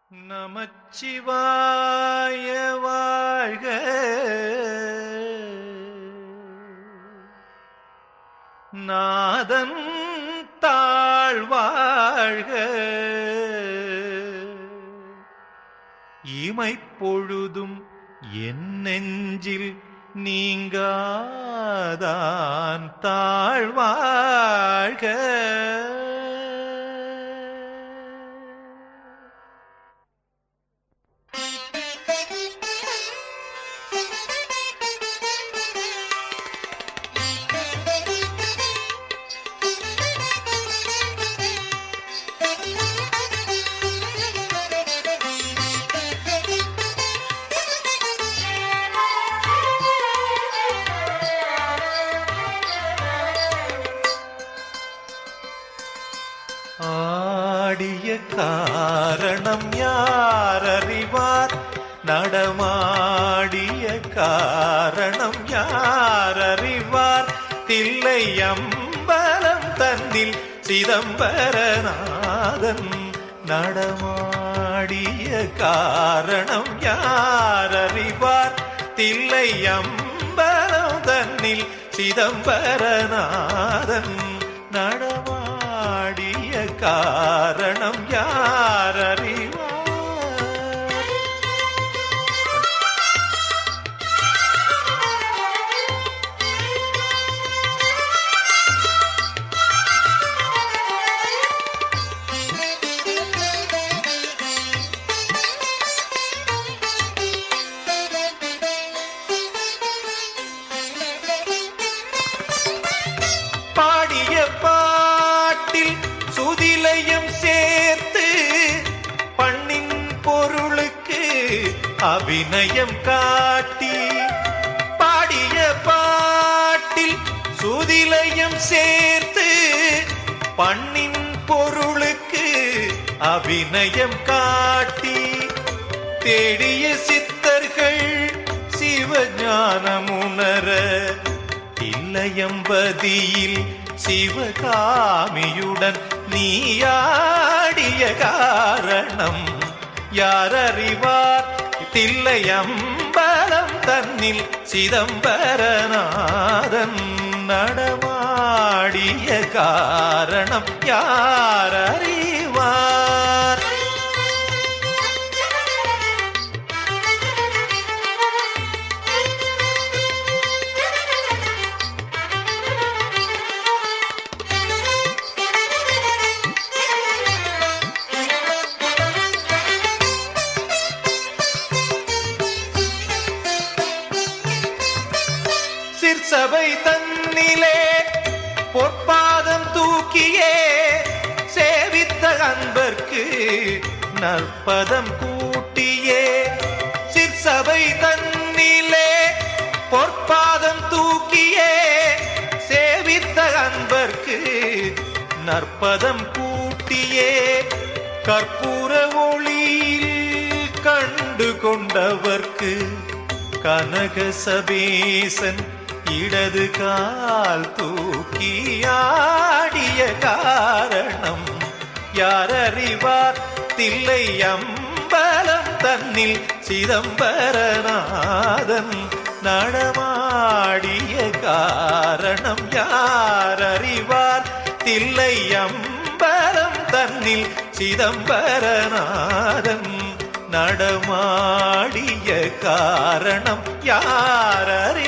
நமச்சிவாய வாழ்க நாதன் தாழ்வாழ்க இமைப்பொழுதும் என் நெஞ்சில் நீங்காதான் தாழ்வாழ்க ஆடிய காரணம் யார் அறிவார் நடமாடிய காரணம் யார் அறிவார் தில்லை அம்பலம் தன்னில் சிதம்பரநாதன் நடமாடிய காரணம் யார் அறிவார் தில்லை அம்பலம் தன்னில் சிதம்பரநாதன் நடமாடிய காரணம் யார் அறிவார் பாடிய பாட்டில் சுதிலையும் சேர்த்து பண்ணின் பொருளுக்கு அபிநயம் காட்டி பாடிய பாட்டில் சுதிலையும் சேர்த்து பண்ணின் பொருளுக்கு அபிநயம் காட்டி தேடிய சித்தர்கள் சிவஞானமுணர இல்லையம்பதியில் சிவகாமியுடன் நீயாடிய காரணம் யார் அறிவார் தில்லையம்பலம் தன்னில் சிதம்பரநாதன் நடமாடிய காரணம் யார் அறிவார் சிற்சபை தன்னிலே பொற்பாதம் தூக்கியே சேவித்த அன்பர்க்கு நற்பதம் கூட்டியே சிற்சபை தன்னிலே பொற்பாதம் தூக்கியே சேவித்த அன்பர்க்கு நற்பதம் கூட்டியே கற்பூர ஒளியில் கண்டு கொண்டவர்க்கு கனக சபேசன் இடது கால் தூக்கி ஆடிய காரணம் யார் அறிவார் தில்லை அம்பலம் தன்னில் சிதம்பரநாதன் நடமாடிய காரணம் யார் அறிவார் தில்லை அம்பலம் தன்னில் சிதம்பரநாதன் நடமாடிய காரணம் யார் அறிவார்